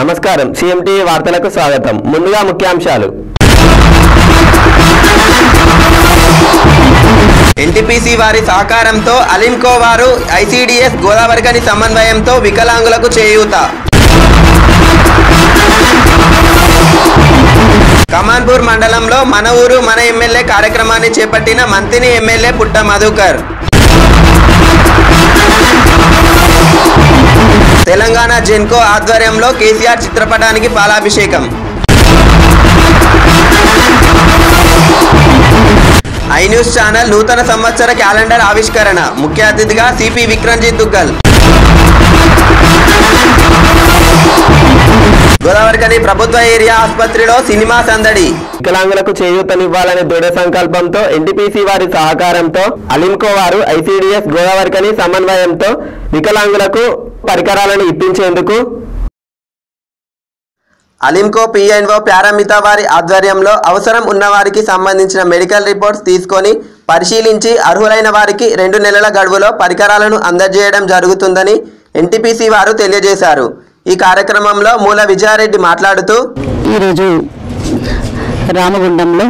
నమస్కారం సిఎంటి వార్తలకు స్వాగతం ముందుగా ముఖ్యాంశాలు ఎన్టీపీసీ వారి సహకారంతో అలింకో వారు ఐసీడీఎస్ గోదావరికని సమన్వయంతో వికలాంగులకు చేయూత కమాన్పూర్ మండలంలో మన ఊరు మన ఎమ్మెల్యే కార్యక్రమాన్ని చేపట్టిన మంతిని ఎమ్మెల్యే పుట్ట మధుకర్ తెలంగాణ జెన్కో ఆధ్వర్యంలో కేసీఆర్ చిత్రపటానికి పాలాభిషేకం ఐ న్యూస్ ఛానల్ నూతన సంవత్సర క్యాలెండర్ ఆవిష్కరణ ముఖ్య అతిథిగా సిపి విక్రంజిత్ దుగ్గల్ గోదావరికని ప్రభుత్వ ఏరియా ఆసుపత్రిలో సినిమా సందడి వికలాంగులకు చేయూతనివ్వాలనే దృఢ సంకల్పంతో ఎన్టీపీసీ వారి సహకారంతో అలింకో వారు ఐసీడీఎస్ గోదావరికని సమన్వయంతో వికలాంగులకు పరికరాలను ఇప్పించేందుకు అలింకో పిఎన్ఓ ప్యారామిత వారి ఆధ్వర్యంలో అవసరం ఉన్నవారికి సంబంధించిన మెడికల్ రిపోర్ట్స్ తీసుకొని పరిశీలించి అర్హులైన వారికి రెండు నెలల గడువులో పరికరాలను అందజేయడం జరుగుతుందని ఎన్టీపీసీ వారు తెలియజేశారు ఈ కార్యక్రమంలో మూల విజయారెడ్డి మాట్లాడుతూ ఈరోజు రామగుండంలో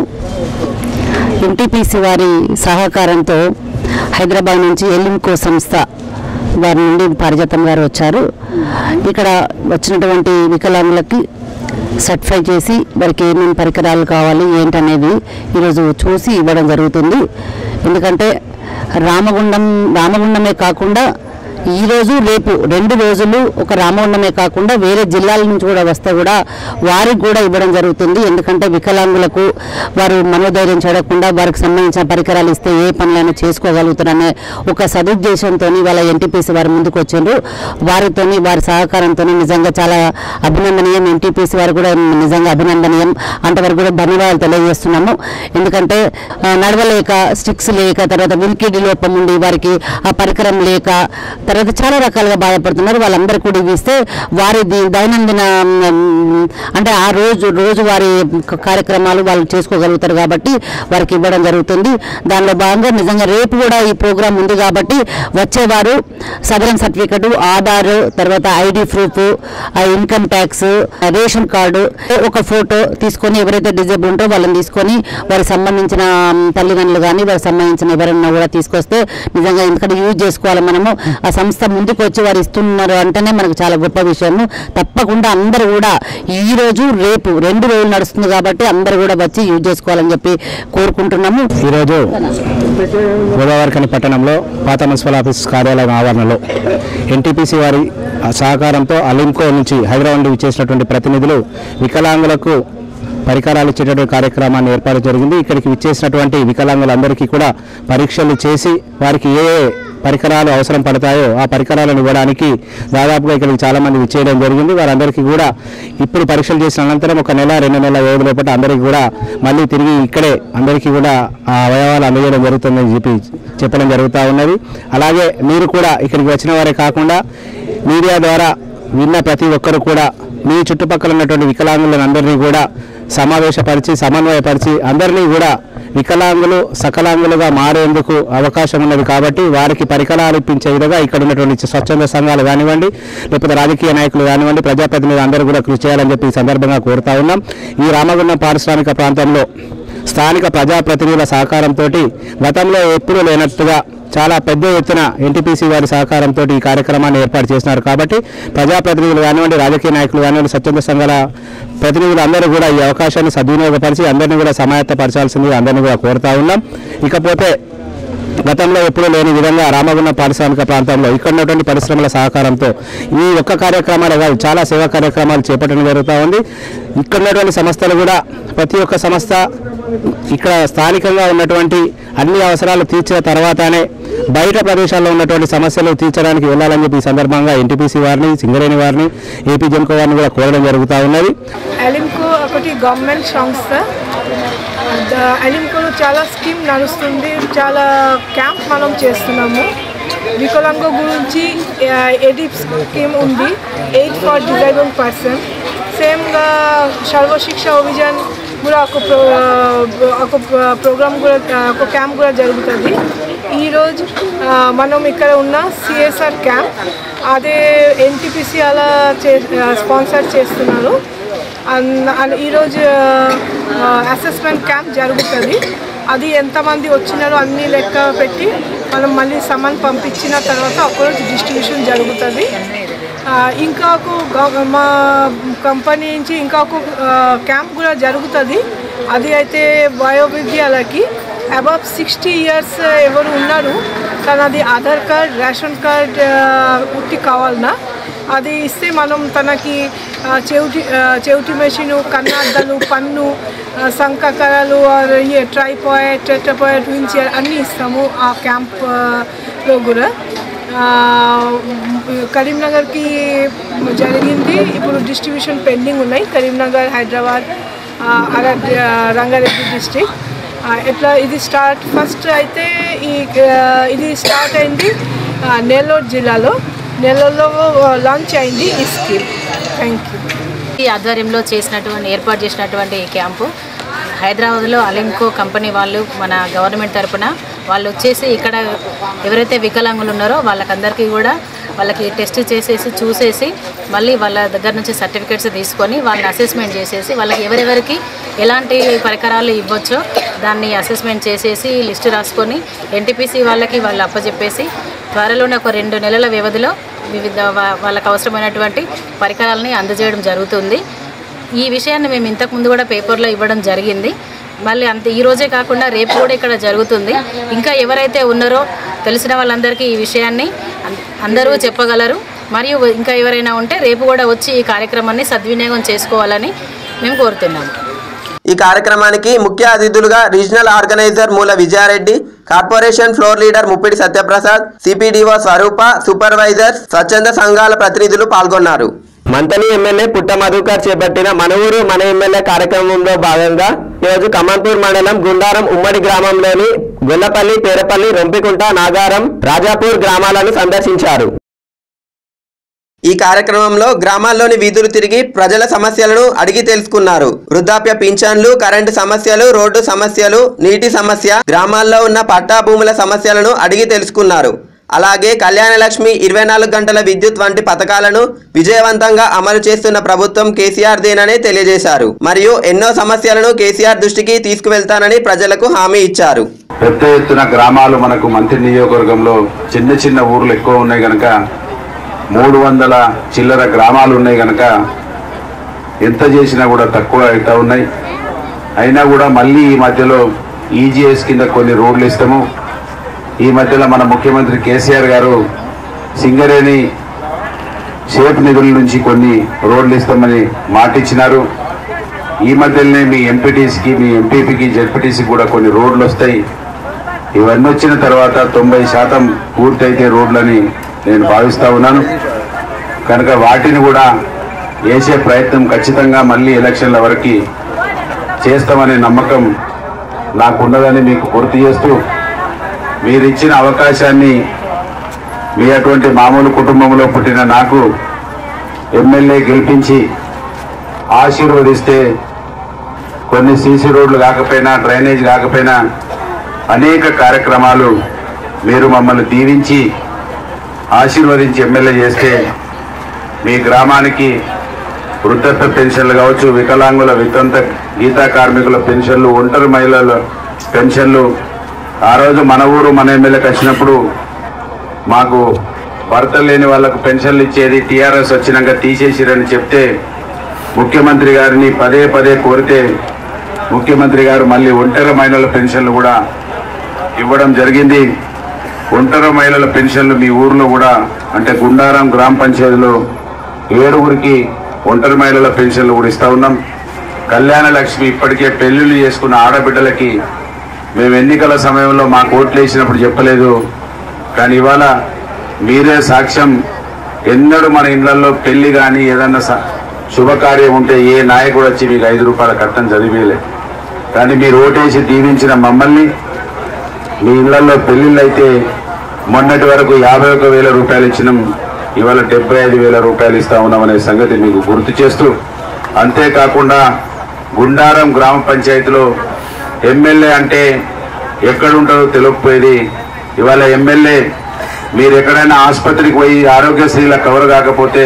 ఎన్టీపీసీ వారి సహకారంతో హైదరాబాద్ నుంచి ఎల్లింకో సంస్థ వారి నుండి పారిజాతం గారు వచ్చారు ఇక్కడ వచ్చినటువంటి వికలాంగులకి సర్టిఫై చేసి వారికి ఏమేమి పరికరాలు కావాలి ఏంటనేది ఈరోజు చూసి ఇవ్వడం జరుగుతుంది ఎందుకంటే రామగుండం రామగుండమే కాకుండా ఈ రోజు రేపు రెండు రోజులు ఒక రామగుండమే కాకుండా వేరే జిల్లాల నుంచి కూడా వస్తే కూడా వారికి కూడా ఇవ్వడం జరుగుతుంది ఎందుకంటే వికలాంగులకు వారు మనోధైర్యం చూడకుండా వారికి సంబంధించిన పరికరాలు ఇస్తే ఏ పనులైనా చేసుకోగలుగుతారనే ఒక సదుద్దేశంతో వాళ్ళ ఎన్టీపీసీ వారు ముందుకు వచ్చిండ్రు వారితోని వారి సహకారంతో నిజంగా చాలా అభినందనీయం ఎన్టీపీసీ వారు కూడా నిజంగా అభినందనీయం అంతవరకు కూడా ధన్యవాదాలు తెలియజేస్తున్నాము ఎందుకంటే ఆ, నడవలేక స్టిక్స్ లేక తర్వాత విల్కిడి లోపం ఉండి వారికి ఆ పరికరం లేక తర్వాత చాలా రకాలుగా బాధపడుతున్నారు వాళ్ళందరూ కూడా ఇవి ఇస్తే వారి ది- దైనందిన మ్, అంటే ఆ రోజు రోజు వారి క- కార్యక్రమాలు వాళ్ళు చేసుకోగలుగుతారు కాబట్టి వారికి ఇవ్వడం జరుగుతుంది దానిలో భాగంగా నిజంగా రేపు కూడా ఈ ప్రోగ్రాం ఉంది కాబట్టి వచ్చేవారు సదరన్ సర్టిఫికెట్ ఆధార్ తర్వాత ID proof income tax ration card ఒక ఫోటో తీసుకొని ఎవరైతే డిజేబుల్ ఉంటో వాళ్ళని తీసుకొని వారికి సంబంధించిన మ్, తల్లిదండ్రులు కానీ వారికి సంబంధించిన ఎవరైనా కూడా తీసుకొస్తే నిజంగా ఎందుకంటే యూజ్ చేసుకోవాలి మనము ఆ సంస్థ ముందుకు వచ్చి వారు ఇస్తున్నారు అంటేనే మనకు చాలా గొప్ప విషయము తప్పకుండా అందరూ కూడా ఈ రోజు రేపు రెండు రోజులు నడుస్తుంది కాబట్టి అందరూ కూడా వచ్చి యూజ్ చేసుకోవాలని చెప్పి కోరుకుంటున్నాము ఈరోజు గోదావరికని పట్టణంలో పాత మున్సిపల్ ఆఫీస్ కార్యాలయం ఆవరణలో ఎన్టీపీసీ వారి సహకారంతో అలింకో నుంచి హైదరాబాద్ నుండి విచ్చేసినటువంటి ప్రతినిధులు వికలాంగులకు పరికరాలు ఇచ్చేటటువంటి కార్యక్రమాన్ని ఏర్పాటు జరిగింది ఇక్కడికి విచ్చేసినటువంటి వికలాంగులందరికీ కూడా పరీక్షలు చేసి వారికి ఏ ఏ పరికరాలు అవసరం పడతాయో ఆ పరికరాలను ఇవ్వడానికి దాదాపుగా ఇక్కడికి చాలా మంది విచ్చేయడం జరిగింది వారందరికీ కూడా ఇప్పుడు పరీక్షలు చేసిన అనంతరం ఒక నెల రెండు నెలల వ్యవధి లోపల అందరికీ కూడా మళ్ళీ తిరిగి ఇక్కడే అందరికీ కూడా ఆ అవయవాలు అందజేయడం జరుగుతుందని చెప్పి చెప్పడం జరుగుతూ ఉన్నది అలాగే మీరు కూడా ఇక్కడికి వచ్చిన వారే కాకుండా మీడియా ద్వారా విన్న ప్రతి ఒక్కరు కూడా మీ చుట్టుపక్కల ఉన్నటువంటి వికలాంగులను అందరినీ కూడా సమావేశపరిచి సమన్వయపరిచి అందరినీ కూడా వికలాంగులు సకలాంగులుగా మారేందుకు అవకాశం ఉన్నది కాబట్టి వారికి పరికరాలు ఇప్పించే విధంగా ఇక్కడ ఉన్నటువంటి స్వచ్ఛంద సంఘాలు కానివ్వండి లేకపోతే రాజకీయ నాయకులు కానివ్వండి ప్రజాప్రతినిధులు అందరూ కూడా కృషి చేయాలని చెప్పి ఈ సందర్భంగా కోరుతా ఉన్నాం ఈ రామగుండం పారిశ్రామిక ప్రాంతంలో స్థానిక ప్రజాప్రతినిధుల సహకారంతో గతంలో ఎప్పుడూ లేనట్టుగా చాలా పెద్ద ఎత్తున ఎన్టీపీసీ వారి సహకారంతో ఈ కార్యక్రమాన్ని ఏర్పాటు చేసినారు కాబట్టి ప్రజాప్రతినిధులు కానివ్వండి రాజకీయ నాయకులు కానివ్వండి స్వచ్ఛంద సంఘాల ప్రతినిధులు అందరూ కూడా ఈ అవకాశాన్ని సద్వినియోగపరిచి అందరినీ కూడా సమాయత్తపరచాల్సిందిగా అందరినీ కూడా కోరుతా ఉన్నాం ఇకపోతే గతంలో ఎప్పుడూ లేని విధంగా రామగుండం పారిశ్రామిక ప్రాంతంలో ఇక్కడ ఉన్నటువంటి పరిశ్రమల సహకారంతో ఈ ఒక్క కార్యక్రమాలు కాదు చాలా సేవా కార్యక్రమాలు చేపట్టడం జరుగుతూ ఉంది ఇక్కడ ఉన్నటువంటి సంస్థలు కూడా ప్రతి ఒక్క సంస్థ ఇక్కడ స్థానికంగా ఉన్నటువంటి అన్ని అవసరాలు తీర్చిన తర్వాతనే బయట ప్రదేశాల్లో ఉన్నటువంటి సమస్యలు తీర్చడానికి వెళ్ళాలని చెప్పి ఈ సందర్భంగా ఎన్టీపీసీ వారిని సింగరేణి వారిని ఏపీ జెన్కో వారిని కూడా కోరడం జరుగుతూ ఉన్నది అలింకో ఒకటి గవర్నమెంట్ సంస్థ ద- అలింకోలో చాలా స్కీమ్ నడుస్తుంది చాలా క్యాంప్ మనం చేస్తున్నాము వికలాంగ గురించి ఎడిప్ స్కీమ్ ఉంది eight for డిజైబుల్ person సేమ్గా Sarva Shiksha Abhiyan కూడా ఒక ప్రో ఒక ప్రోగ్రామ్ కూడా ఒక క్యాంప్ కూడా జరుగుతుంది ఈరోజు ఆ, మనం ఇక్కడ ఉన్న సిఎస్ఆర్ క్యాంప్ అదే ఎన్టీపీసీ అలా చే స్పాన్సర్ చేస్తున్నారు అన్- అన్- ఈరోజు అసెస్మెంట్ క్యాంప్ జరుగుతుంది అది ఎంతమంది వచ్చినారో అన్ని లెక్క పెట్టి మనం మళ్ళీ సామాన్ పంపించిన తర్వాత ఒకరోజు డిస్ట్రిబ్యూషన్ జరుగుతుంది ఆ, ఇంకా ఒక గవ- మా కంపెనీ నుంచి ఇంకా ఒక క్యాంప్ కూడా జరుగుతుంది అది అయితే వయోవిద్యాలకి అబౌవ్ సిక్స్టీ ఇయర్స్ ఎవరు ఉన్నారు కానీ అది ఆధార్ కార్డ్ రేషన్ కార్డ్ ఉట్టి కావాలన్నా అది ఇస్తే మనం తనకి ఆ, చెవిటి ఆ, చెవిటి మెషిన్ కన్నార్థాలు పన్ను ఆ, సంకకరాలు ట్రైపాయిడ్ టెట్రపాయిడ్ వీల్ చైర్ అన్నీ ఇస్తాము ఆ క్యాంప్లో కూడా ఆ, కరీంనగర్కి జరిగింది ఇప్పుడు డిస్ట్రిబ్యూషన్ పెండింగ్ ఉన్నాయి కరీంనగర్ హైదరాబాద్ ఆ, అరగ్ రంగారెడ్డి డిస్ట్రిక్ట్ ఇట్లా ఇది స్టార్ట్ ఫస్ట్ అయితే ఈ ఆ, ఇది స్టార్ట్ అయింది ఆ, నెల్లూరు జిల్లాలో నెల్లూరులో లాంచ్ అయింది ఈ స్కీమ్ థ్యాంక్ యూ ఈ ఆధ్వర్యంలో చేసినటువంటి ఏర్పాటు చేసినటువంటి ఈ క్యాంపు హైదరాబాద్లో అలింకో కంపెనీ వాళ్ళు మన గవర్నమెంట్ తరపున వాళ్ళు వచ్చేసి ఇక్కడ ఎవరైతే వికలాంగులు ఉన్నారో వాళ్ళకందరికీ కూడా వాళ్ళకి టెస్ట్ చేసేసి చూసేసి మళ్ళీ వాళ్ళ దగ్గర నుంచి సర్టిఫికేట్స్ తీసుకొని వాళ్ళని అసెస్మెంట్ చేసేసి వాళ్ళకి ఎవరెవరికి ఎలాంటి పరికరాలు ఇవ్వచ్చో దాన్ని అసెస్మెంట్ చేసేసి లిస్టు రాసుకొని ఎన్టీపీసీ వాళ్ళకి వాళ్ళు అప్పచెప్పేసి త్వరలోనే ఒక రెండు నెలల వ్యవధిలో వివిధ వా- వాళ్ళకి అవసరమైనటువంటి పరికరాలని అందజేయడం జరుగుతుంది ఈ విషయాన్ని మేము ఇంతకుముందు కూడా పేపర్లో ఇవ్వడం జరిగింది మళ్ళీ అంత ఈ రోజే కాకుండా రేపు కూడా ఇక్కడ జరుగుతుంది ఇంకా ఎవరైతే ఉన్నారో తెలిసిన వాళ్ళందరికీ ఈ విషయాన్ని అం- అందరూ చెప్పగలరు మరియు ఇంకా ఎవరైనా ఉంటే రేపు కూడా వచ్చి ఈ కార్యక్రమాన్ని సద్వినియోగం చేసుకోవాలని మేము కోరుతున్నాము ఈ కార్యక్రమానికి ముఖ్య అతిథులుగా రీజనల్ ఆర్గనైజర్ మూల Vijaya Reddy corporation floor leader Muppidi Satyaprasad CPDO స్వరూప సూపర్వైజర్స్ స్వచ్ఛంద సంఘాల ప్రతినిధులు పాల్గొన్నారు మంతని ఎమ్మెల్యే పుట్ట మధుకర్ చేపట్టిన మన ఊరు మన ఎమ్మెల్యే కార్యక్రమంలో భాగంగా ఈరోజు కమాన్పూర్ మండలం గుండారం ఉమ్మడి గ్రామంలోని గొల్లపల్లి పేరపల్లి రొంపికుంట నాగారం రాజాపూర్ గ్రామాలను సందర్శించారు ఈ కార్యక్రమంలో గ్రామాల్లోని వీధులు తిరిగి ప్రజల సమస్యలను అడిగి తెలుసుకున్నారు వృద్ధాప్య పింఛన్లు కరెంటు సమస్యలు రోడ్డు సమస్యలు నీటి సమస్య గ్రామాల్లో ఉన్న పట్టా భూముల సమస్యలను అడిగి తెలుసుకున్నారు అలాగే కళ్యాణ లక్ష్మి ఇరవై నాలుగు గంటల విద్యుత్ వంటి పథకాలను విజయవంతంగా అమలు చేస్తున్న ప్రభుత్వం కేసీఆర్ దేనని తెలియజేశారు మరియు ఎన్నో సమస్యలను కేసీఆర్ దృష్టికి తీసుకువెళ్తానని ప్రజలకు హామీ ఇచ్చారు పెద్ద ఎత్తున గ్రామాలు మనకు మంత్రి నియోజకవర్గంలో చిన్న చిన్న ఊర్లు ఎక్కువ ఉన్నాయి కనుక మూడు వందల చిల్లర గ్రామాలు ఉన్నాయి కనుక ఎంత చేసినా కూడా తక్కువ అవుతా ఉన్నాయి అయినా కూడా మళ్ళీ ఈ మధ్యలో ఈజీఎస్ కింద కొన్ని రోడ్లు ఇస్తాము ఈ మధ్యలో మన ముఖ్యమంత్రి కేసీఆర్ గారు సింగరేణి షేప్ నిధుల నుంచి కొన్ని రోడ్లు ఇస్తామని మాట ఇచ్చినారు ఈ మధ్యలోనే మీ ఎంపీటీసీకి మీ ఎంపీపీకి జెడ్పీటీసీకి కూడా కొన్ని రోడ్లు వస్తాయి ఇవన్నీ వచ్చిన తర్వాత తొంభై శాతం పూర్తయితే రోడ్లని నేను భావిస్తా ఉన్నాను కనుక వాటిని కూడా వేసే ప్రయత్నం ఖచ్చితంగా మళ్ళీ ఎలక్షన్ల వరకు చేస్తామనే నమ్మకం నాకున్నదని మీకు గుర్తు చేస్తూ మీరు ఇచ్చిన అవకాశాన్ని మీ అటువంటి మామూలు కుటుంబంలో పుట్టిన నాకు ఎమ్మెల్యే గెలిపించి ఆశీర్వదిస్తే కొన్ని సీసీ రోడ్లు కాకపోయినా డ్రైనేజ్ కాకపోయినా అనేక కార్యక్రమాలు మీరు మమ్మల్ని దీవించి ఆశీర్వదించి ఎమ్మెల్యే చేస్తే మీ గ్రామానికి వృద్ధత్వ పెన్షన్లు కావచ్చు వికలాంగుల వితంత గీతా కార్మికుల పెన్షన్లు ఒంటరి మహిళల పెన్షన్లు ఆ రోజు మన ఊరు మన ఎమ్మెల్యేకి వచ్చినప్పుడు మాకు భర్తలు లేని వాళ్ళకు పెన్షన్లు ఇచ్చేది టీఆర్ఎస్ వచ్చినాక తీసేసిరని చెప్తే ముఖ్యమంత్రి గారిని పదే పదే కోరితే ముఖ్యమంత్రి గారు మళ్ళీ ఒంటరి మహిళల పెన్షన్లు కూడా ఇవ్వడం జరిగింది ఒంటరి మహిళల పెన్షన్లు మీ ఊర్లో కూడా అంటే గుండారం గ్రామ పంచాయతీలో ఏడుగురికి ఒంటరి మహిళల పెన్షన్లు కూడా ఇస్తా ఉన్నాం కళ్యాణ లక్ష్మి ఇప్పటికే పెళ్లిళ్ళు చేసుకున్న ఆడబిడ్డలకి మేము ఎన్నికల సమయంలో మాకు ఓట్లు వేసినప్పుడు చెప్పలేదు కానీ ఇవాళ మీరే సాక్ష్యం ఎన్నడూ మన ఇళ్లలో పెళ్లి కానీ ఏదన్నా స- శుభకార్యం ఉంటే ఏ నాయకుడు వచ్చి మీకు ఐదు రూపాయల కట్టం చదివేలే కానీ మీరు ఓటేసి దీవించిన మమ్మల్ని మీ ఇళ్లలో పెళ్లిళ్ళు అయితే మొన్నటి వరకు యాభై ఒక వేల రూపాయలు ఇచ్చినాం ఇవాళ డెబ్బై ఐదు వేల రూపాయలు ఇస్తా ఉన్నామనే సంగతి మీకు గుర్తు చేస్తూ అంతేకాకుండా గుండారం గ్రామ పంచాయతీలో ఎమ్మెల్యే అంటే ఎక్కడుంటారో తెలియకపోయేది ఇవాళ ఎమ్మెల్యే మీరు ఎక్కడైనా ఆసుపత్రికి పోయి ఆరోగ్యశ్రీల కవర్ కాకపోతే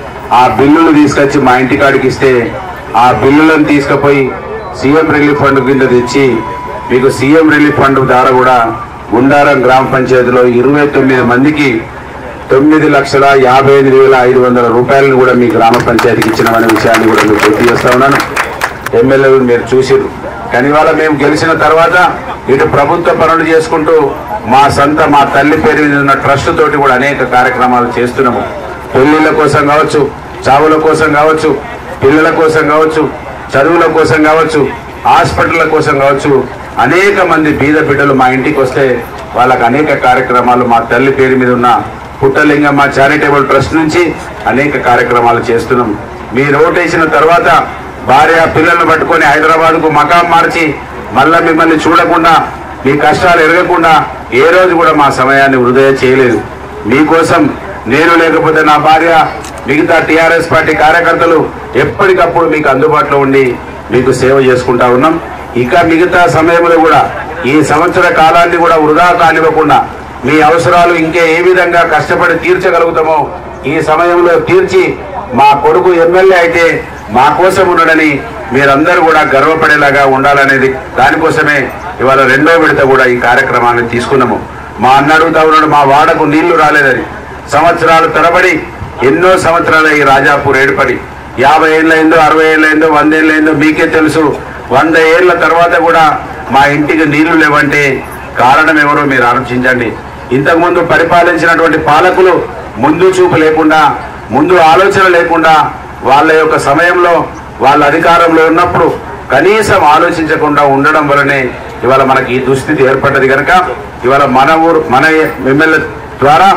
ఆ బిల్లులు తీసుకొచ్చి మా ఇంటికాడికి ఇస్తే ఆ బిల్లులను తీసుకుపోయి సీఎం రిలీఫ్ ఫండ్ కింద తెచ్చి మీకు సీఎం రిలీఫ్ ఫండ్ ద్వారా కూడా గుండారం గ్రామ పంచాయతీలో ఇరవై తొమ్మిది మందికి తొమ్మిది లక్షల యాభై ఎనిమిది వేల ఐదు వందల రూపాయలను కూడా మీ గ్రామ పంచాయతీకి ఇచ్చినామనే విషయాన్ని కూడా మీకు గుర్తు చేస్తా ఉన్నాను ఎమ్మెల్యేలు మీరు చూసిరు కానీ ఇవాళ మేము గెలిచిన తర్వాత ఇటు ప్రభుత్వ పనులు చేసుకుంటూ మా సొంత మా తల్లి పేరు మీద ఉన్న ట్రస్ట్ తోటి కూడా అనేక కార్యక్రమాలు చేస్తున్నాము పెళ్లిళ్ళ కోసం కావచ్చు చావుల కోసం కావచ్చు పిల్లల కోసం కావచ్చు చదువుల కోసం కావచ్చు హాస్పిటల్ల కోసం కావచ్చు అనేక మంది బీద బిడ్డలు మా ఇంటికి వస్తే వాళ్ళకి అనేక కార్యక్రమాలు మా తల్లి పేరు మీద ఉన్న పుట్టలింగమ్మ చారిటబుల్ ట్రస్ట్ నుంచి అనేక కార్యక్రమాలు చేస్తున్నాం మీరు ఓటేసిన తర్వాత భార్య పిల్లల్ని పట్టుకొని హైదరాబాద్కు మకాం మార్చి మళ్ళా మిమ్మల్ని చూడకుండా మీ కష్టాలు ఎరగకుండా ఏ రోజు కూడా మా సమయాన్ని వృధా చేయలేదు మీకోసం నేను లేకపోతే నా భార్య మిగతా టీఆర్ఎస్ పార్టీ కార్యకర్తలు ఎప్పటికప్పుడు మీకు అందుబాటులో ఉండి మీకు సేవ చేసుకుంటా ఉన్నాం ఇక మిగతా సమయంలో కూడా ఈ సంవత్సర కాలాన్ని కూడా వృధా కానివ్వకుండా మీ అవసరాలు ఇంకే ఏ విధంగా కష్టపడి తీర్చగలుగుతామో ఈ సమయంలో తీర్చి మా కొడుకు ఎమ్మెల్యే అయితే మా కోసం ఉండడని మీరందరూ కూడా గర్వపడేలాగా ఉండాలనేది దానికోసమే ఇవాళ రెండో విడత కూడా ఈ కార్యక్రమాన్ని తీసుకున్నాము మా అన్న అడుగుతా ఉన్నాడు మా వాడకు నీళ్లు రాలేదని సంవత్సరాలు తరబడి ఎన్నో సంవత్సరాలు ఈ రాజాపూర్ ఏర్పడి యాభై ఏళ్ళైందో అరవై ఏళ్ళైందో వంద ఏళ్ళైందో మీకే తెలుసు వంద ఏళ్ల తర్వాత కూడా మా ఇంటికి నీళ్లు లేవంటే కారణం ఎవరో మీరు ఆలోచించండి ఇంతకుముందు పరిపాలించినటువంటి పాలకులు ముందు చూపు లేకుండా ముందు ఆలోచన లేకుండా వాళ్ళ యొక్క సమయంలో వాళ్ళ అధికారంలో ఉన్నప్పుడు కనీసం ఆలోచించకుండా ఉండడం వలనే ఇవాళ మనకి ఈ దుస్థితి ఏర్పడ్డది కనుక ఇవాళ మన ఊరు మన ఎమ్మెల్యే ద్వారా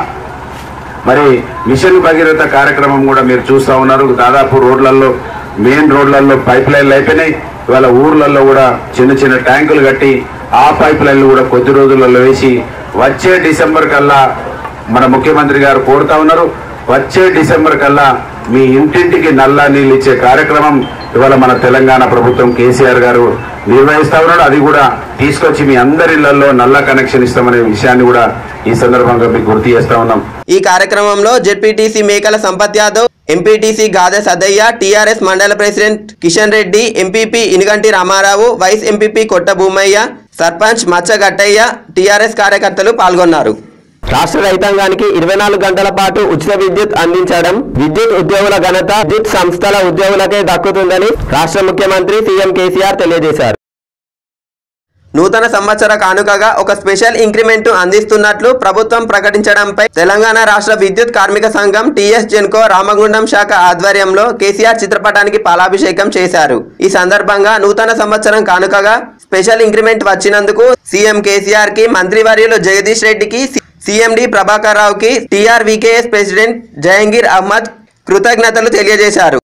మరి మిషన్ భగీరథ కార్యక్రమం కూడా మీరు చూస్తా ఉన్నారు దాదాపు రోడ్లలో మెయిన్ రోడ్లలో పైప్ లైన్లు అయిపోయినాయి ఇవాళ ఊర్లలో కూడా చిన్న చిన్న ట్యాంకులు కట్టి ఆ పైప్ లైన్లు కూడా కొద్ది రోజులలో వేసి వచ్చే డిసెంబర్ కల్లా మన ముఖ్యమంత్రి గారు కోరుతా ఉన్నారు వచ్చే డిసెంబర్ కల్లా మీ ఇంటింటికి నల్ల నీళ్ళు ఇచ్చే కార్యక్రమం ఇవాళ మన తెలంగాణ ప్రభుత్వం కేసీఆర్ గారు నిర్వహిస్తా ఉన్నాడు అది కూడా తీసుకొచ్చి మీ అందరి ఇళ్లలో నల్ల కనెక్షన్ ఇస్తామనే విషయాన్ని కూడా ఈ సందర్భంగా మీకు గుర్తు చేస్తా ఉన్నాం ఈ కార్యక్రమంలో ZPTC Mekala Sampath Yadav MPTC Gade Sadaiah TRS mandal president Kishan Reddy MPP Inuganti Ramarao vice MPP Kotta Bhoomaiah sarpanch మచ్చగట్టయ్య TRS కార్యకర్తలు పాల్గొన్నారు రాష్ట్ర రైతాంగానికి ఇరవై నాలుగు గంటల పాటు ఉచిత విద్యుత్ అందించడం విద్యుత్ ఉద్యోగుల ఘనత విద్యుత్ సంస్థల ఉద్యోగులకే దక్కుతుందని రాష్ట్ర ముఖ్యమంత్రి సీఎం కేసీఆర్ తెలియజేశారు నూతన సంవత్సర కానుకగా ఒక స్పెషల్ ఇంక్రిమెంట్ అందిస్తున్నట్లు ప్రభుత్వం ప్రకటించడంపై తెలంగాణ రాష్ట్ర విద్యుత్ కార్మిక సంఘం టీఎస్ జెన్కో రామగుండం శాఖ ఆధ్వర్యంలో కేసీఆర్ చిత్రపటానికి పాలాభిషేకం చేశారు ఈ సందర్భంగా నూతన సంవత్సరం కానుకగా స్పెషల్ ఇంక్రిమెంట్ వచ్చినందుకు సీఎం కేసీఆర్ కి మంత్రివర్యులు జగదీష్ రెడ్డికి సీఎండి ప్రభాకర్ రావుకి టీఆర్వీకేఎస్ ప్రెసిడెంట్ జహంగీర్ అహ్మద్ కృతజ్ఞతలు తెలియజేశారు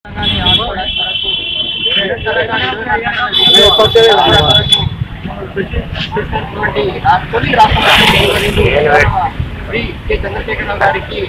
తొలి రాష్ట్ర శ్రీ కె చంద్రశేఖరరావు గారికి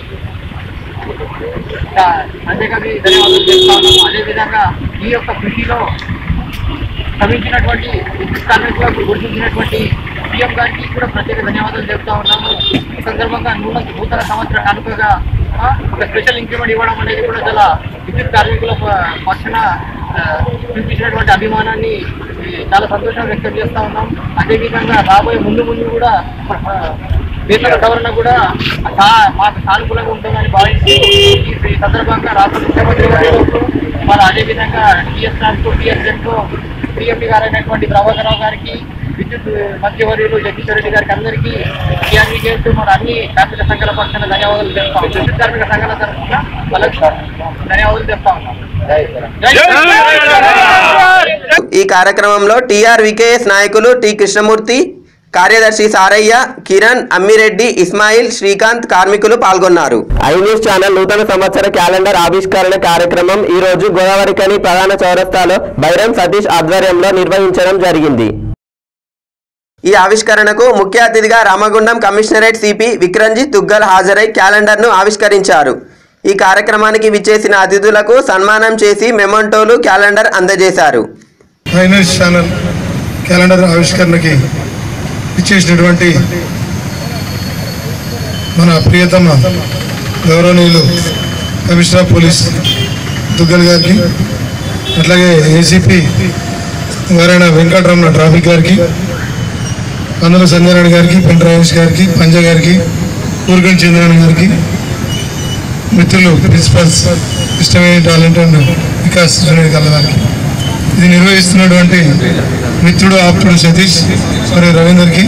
ప్రత్యేకంగా ధన్యవాదాలు చెప్తాను అదేవిధంగా ఈ యొక్క కృషిలో శ్రమించినటువంటి విద్యుత్ కార్మికులకు గుర్తించినటువంటి సీఎం గారికి కూడా ప్రత్యేక ధన్యవాదాలు చెప్తా ఉన్నాము ఈ సందర్భంగా నూతన నూతన సంవత్సర కానుకగా ఆ, ఒక స్పెషల్ ఇంక్రిమెంట్ ఇవ్వడం అనేది కూడా చాలా విద్యుత్ కార్మికుల ప- పక్షాన ఆ, చూపించినటువంటి అభిమానాన్ని ఈ, చాలా సంతోషం వ్యక్తం చేస్తా ఉన్నాం అదేవిధంగా రాబోయే ముందు ముందు కూడా ఆ, వేతన సవరణ కూడా సా- మాకు సానుకూలంగా ఉంటుందని భావిస్తూ ఈ ఈ సందర్భంగా రాష్ట్ర ముఖ్యమంత్రి గారు మరి అదేవిధంగా TS transport TS GENCO PMP గారైనటువంటి ప్రభాకరరావు గారికి విద్యుత్ మంత్రివర్యులు జగదీశ్వర రెడ్డి గారికి అందరికీ టీఆర్వీ చేస్తూ మరి అన్ని కార్మిక సంఘాల పక్షాన ధన్యవాదాలు చెప్తాం విద్యుత్ కార్మిక సంఘాల తరఫున వాళ్ళకి ధన్యవాదాలు చెప్తా ఉన్నాం జై శ్రీరామ్. ఈ కార్యక్రమంలో టీఆర్ వికేఎస్ నాయకులు టి కృష్ణమూర్తి కార్యదర్శి సారయ్య కిరణ్ అమ్మిరెడ్డి ఇస్మాయిల్ శ్రీకాంత్ కార్మికులు పాల్గొన్నారు ఐ న్యూస్ ఛానల్ నూతన సంవత్సర క్యాలెండర్ ఆవిష్కరణ కార్యక్రమం ఈ రోజు గోదావరికని ప్రధాన చౌరస్తాలో బైరం సతీష్ ఆధ్వర్యంలో నిర్వహించడం జరిగింది ఈ ఆవిష్కరణకు ముఖ్య అతిథిగా రామగుండం కమిషనరేట్ సిపి విక్రంజిత్ దుగ్గల్ హాజరై క్యాలెండర్ను ఆవిష్కరించారు ఈ కార్యక్రమానికి విచ్చేసిన అతిథులకు సన్మానం చేసి మెమంటోలు క్యాలెండర్ అందజేశారు ఫైనాన్స్ ఛానల్ క్యాలెండర్ ఆవిష్కరణకి ఇచ్చేసినటువంటి మన ప్రియతమ గౌరవనీయులు కమిషనర్ ఆఫ్ పోలీస్ దుగ్గల్ గారికి అట్లాగే ఏసీపీ గారైన వెంకటరమణ ట్రాఫిక్ గారికి అందులో సంజయనారాయణ గారికి పెన్ రమేష్ గారికి పంజ గారికి ఊరుగన్ చంద్రనారాయణ గారికి మిత్రులు ప్రిన్సిపల్స్ ఇష్టమైన టాలెంట్ అండ్ వికాస్ సునీల్ కళ్ళ గారికి ఇది నిర్వహిస్తున్నటువంటి మిత్రుడు ఆప్తుడు సతీష్ మరియు రవీందర్కి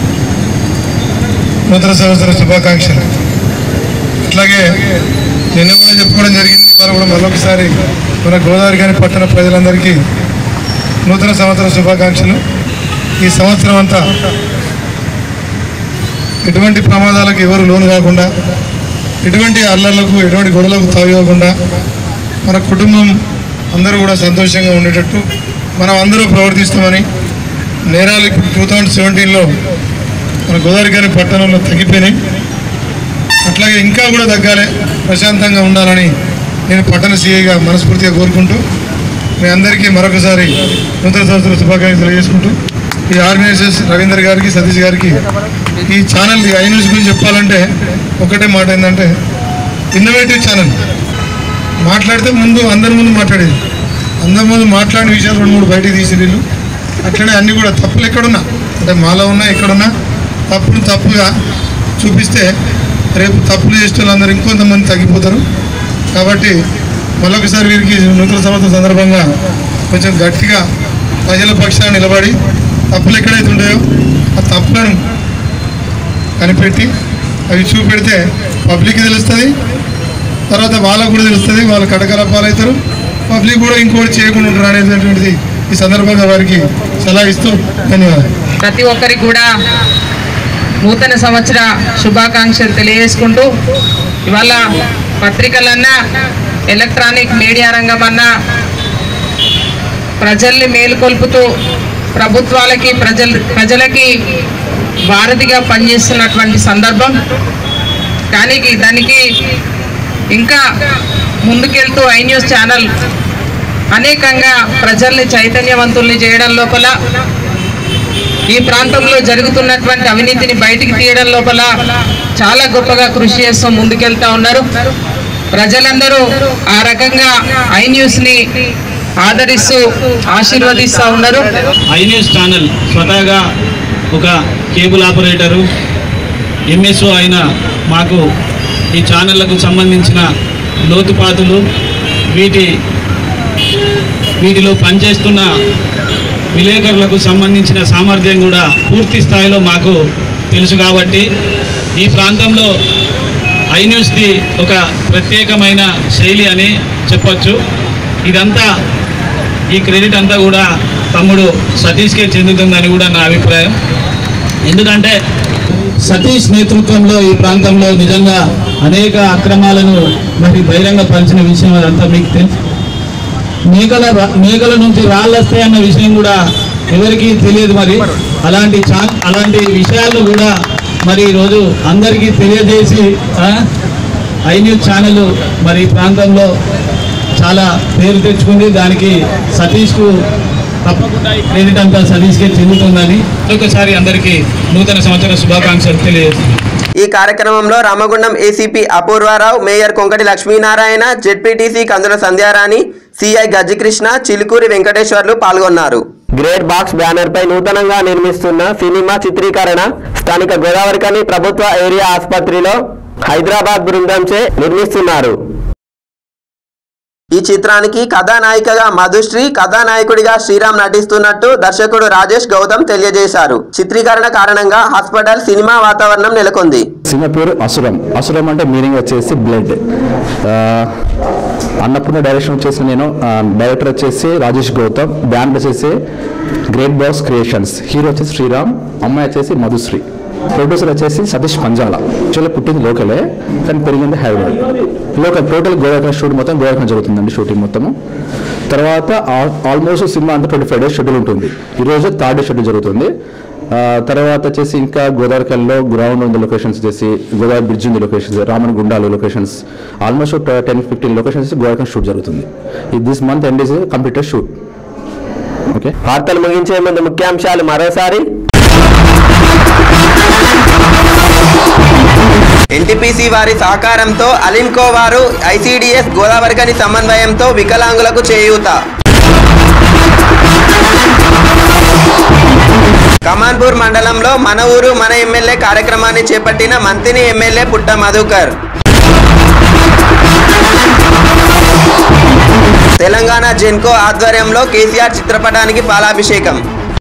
నూతన సంవత్సర శుభాకాంక్షలు అట్లాగే నిన్న కూడా చెప్పుకోవడం జరిగింది ఇవాళ కూడా మరొకసారి మన గోదావరి కానీ పట్టణ ప్రజలందరికీ నూతన సంవత్సర శుభాకాంక్షలు ఈ సంవత్సరం అంతా ఎటువంటి ప్రమాదాలకు ఎవరు లోను కాకుండా ఎటువంటి అల్లర్లకు ఎటువంటి గొడవలకు తావివ్వకుండా మన కుటుంబం అందరూ కూడా సంతోషంగా ఉండేటట్టు మనం అందరూ ప్రవర్తిస్తామని నేరాలు ఇప్పుడు టూ థౌజండ్ సెవెంటీన్లో మన గోదావరి గారి పట్టణంలో తగ్గిపోయినాయి అట్లాగే ఇంకా కూడా తగ్గాలి ప్రశాంతంగా ఉండాలని నేను పట్టణ సీఐగా మనస్ఫూర్తిగా కోరుకుంటూ మీ అందరికీ మరొకసారి నూతన సంవత్సర శుభాకాంక్షలు తెలియజేసుకుంటూ ఈ ఆర్గనైజర్స్ రవీందర్ గారికి సతీష్ గారికి ఈ ఛానల్ ఈ ఐ న్యూస్ గురించి చెప్పాలంటే ఒకటే మాట ఏంటంటే ఇన్నోవేటివ్ ఛానల్ మాట్లాడితే ముందు అందరి ముందు మాట్లాడేది అందరి ముందు మాట్లాడిన విషయాలు రెండు మూడు బయటికి తీసి వీళ్ళు అట్లనే అన్నీ కూడా తప్పులు ఎక్కడున్నా అంటే మాలో ఉన్నా ఎక్కడున్నా తప్పులు తప్పుగా చూపిస్తే రేపు తప్పులు చేసే వాళ్ళందరూ ఇంకొంతమంది తగ్గిపోతారు కాబట్టి మరొకసారి వీరికి నూతన సంవత్సరం సందర్భంగా కొంచెం గట్టిగా ప్రజల పక్షాన నిలబడి తప్పులు ఎక్కడైతే ఉంటాయో ఆ తప్పులను కనిపెట్టి అవి చూపెడితే పబ్లిక్కి తెలుస్తుంది తర్వాత వాళ్ళకు కూడా తెలుస్తుంది వాళ్ళు కడకల పాలవుతారు పబ్లిక్ కూడా ఇంకోటి చేయకుండా ఉంటారు అనేటువంటిది ఈ సందర్భంగా వారికి సలహా ఇస్తూ ధన్యవాదాలు ప్రతి ఒక్కరికి కూడా నూతన సంవత్సర శుభాకాంక్షలు తెలియజేసుకుంటూ ఇవాళ పత్రికలన్నా ఎలక్ట్రానిక్ మీడియా రంగం అన్నా ప్రజల్ని మేలుకొల్పుతూ ప్రభుత్వాలకి ప్రజల ప్రజలకి వారధిగా పనిచేస్తున్నటువంటి సందర్భం కానీ దానికి ఇంకా ముందుకెళ్తూ ఐ న్యూస్ ఛానల్ అనేకంగా ప్రజల్ని చైతన్యవంతుల్ని చేయడం లోపల ఈ ప్రాంతంలో జరుగుతున్నటువంటి అవినీతిని బయటికి తీయడం లోపల చాలా గొప్పగా కృషి చేస్తూ ముందుకెళ్తా ఉన్నారు ప్రజలందరూ ఆ రకంగా ఐ న్యూస్ని ఆదరిస్తూ ఆశీర్వదిస్తూ ఉన్నారు ఐ న్యూస్ ఛానల్ స్వతహాగా ఒక కేబుల్ ఆపరేటరు ఎంఎస్ఓ అయిన మాకు ఈ ఛానళ్లకు సంబంధించిన లోతుపాతులు వీటి వీటిలో పనిచేస్తున్న విలేకరులకు సంబంధించిన సామర్థ్యం కూడా పూర్తి స్థాయిలో మాకు తెలుసు కాబట్టి ఈ ప్రాంతంలో ఐ న్యూస్ది ఒక ప్రత్యేకమైన శైలి అని చెప్పొచ్చు ఇదంతా ఈ క్రెడిట్ అంతా కూడా తమ్ముడు సతీష్కే చెందుతుందని కూడా నా అభిప్రాయం ఎందుకంటే సతీష్ నేతృత్వంలో ఈ ప్రాంతంలో నిజంగా అనేక అక్రమాలను మరి బహిరంగపరిచిన విషయం అదంతా మీకు తెలుసు మేకల మేకల నుంచి రాళ్ళు వస్తాయన్న విషయం కూడా ఎవరికి తెలియదు మరి అలాంటి చా అలాంటి విషయాలు కూడా మరి ఈరోజు అందరికీ తెలియజేసి ఆ, ఐ న్యూస్ ఛానల్ మరి ఈ ప్రాంతంలో చాలా పేరు తెచ్చుకుంది దానికి సతీష్కు తప్పకుండా ఈ క్రెడిట్ అంతా సతీష్కే చెందుతుందని ఒకసారి అందరికీ నూతన సంవత్సర శుభాకాంక్షలు తెలియజేస్తున్నాను ఈ కార్యక్రమంలో Ramagundam ACP Apoorvarao mayor Konkati Lakshminarayana ZPTC Kandula Sandhyarani CI Gajjikrishna Chilukuri Venkateswarlu పాల్గొన్నారు గ్రేట్ బాక్స్ బ్యానర్ పై నూతనంగా నిర్మిస్తున్న సినిమా చిత్రీకరణ స్థానిక గోదావరికని ప్రభుత్వ ఏరియా ఆసుపత్రిలో హైదరాబాద్ బృందంచే నిర్మిస్తున్నారు ఈ చిత్రానికి కథానాయికగా మధుశ్రీ కథానాయకుడిగా శ్రీరామ్ నటిస్తున్నట్టు దర్శకుడు రాజేష్ గౌతమ్ తెలియజేశారు చిత్రీకరణ కారణంగా హాస్పిటల్ సినిమా వాతావరణం నెలకొంది సినిమా పేరు అసురం అసురం అంటే మీనింగ్ వచ్చేసి బ్లడ్ అన్నపూర్ణ డైరెక్షన్ వచ్చేసి నేను ఆ, డైరెక్టర్ వచ్చేసి రాజేష్ గౌతమ్ బ్యాండ్ వచ్చేసి గ్రేట్ బాక్స్ క్రియేషన్స్ హీరో వచ్చేసి శ్రీరామ్ అమ్మాయి వచ్చేసి మధుశ్రీ ప్రొడ్యూసర్ వచ్చేసి సతీష్ పంజాల యాక్చువల్లీ పుట్టింది లోకలే కానీ పెరిగింది హైదరాబాద్ లోకల్ టోటల్ గోవాకర్ షూట్ మొత్తం గోవాకర్ జరుగుతుందండి షూటింగ్ మొత్తము తర్వాత ఆల్మోస్ట్ సినిమా అంతా ట్వంటీ ఫైవ్ డేస్ షెడ్యూల్ ఉంటుంది ఈరోజు థర్డ్ డే షెడ్యూల్ జరుగుతుంది ఆ, తర్వాత వచ్చేసి ఇంకా గోదావరికల్లో గ్రౌండ్ ఉంది లొకేషన్స్ వచ్చేసి గోదావరి బ్రిడ్జ్ ఉంది లొకేషన్స్ రామన్ గుండాలు locations almost ten fifteen locations గోదావరికల్ షూట్ జరుగుతుంది ఈ this month end is completed shoot okay వార్తలు ముగించే ముందు ముఖ్యాంశాలు మరోసారి ఎన్టీపీసీ వారి సహకారంతో అలింకో వారు ఐసీడీఎస్ గోదావరికని సమన్వయంతో వికలాంగులకు చేయూత కమాన్పూర్ మండలంలో మన ఊరు మన ఎమ్మెల్యే కార్యక్రమాన్ని చేపట్టిన మంతిని ఎమ్మెల్యే పుట్ట మధుకర్ తెలంగాణ జెన్కో ఆధ్వర్యంలో కేసీఆర్ చిత్రపటానికి పాలాభిషేకం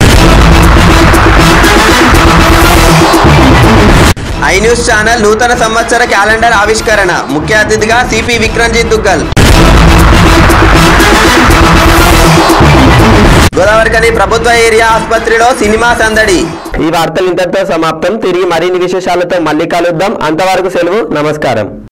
ఐ న్యూస్ ఛానల్ నూతన సంవత్సర క్యాలెండర్ ఆవిష్కరణ ముఖ్య అతిథిగా సిపి విక్రంజిత్ దుగ్గల్ గోదావరికని ప్రభుత్వ ఏరియా ఆసుపత్రిలో సినిమా సందడి ఈ వార్తలు ఇంతటితో సమాప్తం తిరిగి మరిన్ని విశేషాలతో మళ్ళీ కలుద్దాం అంతవరకు సెలవు నమస్కారం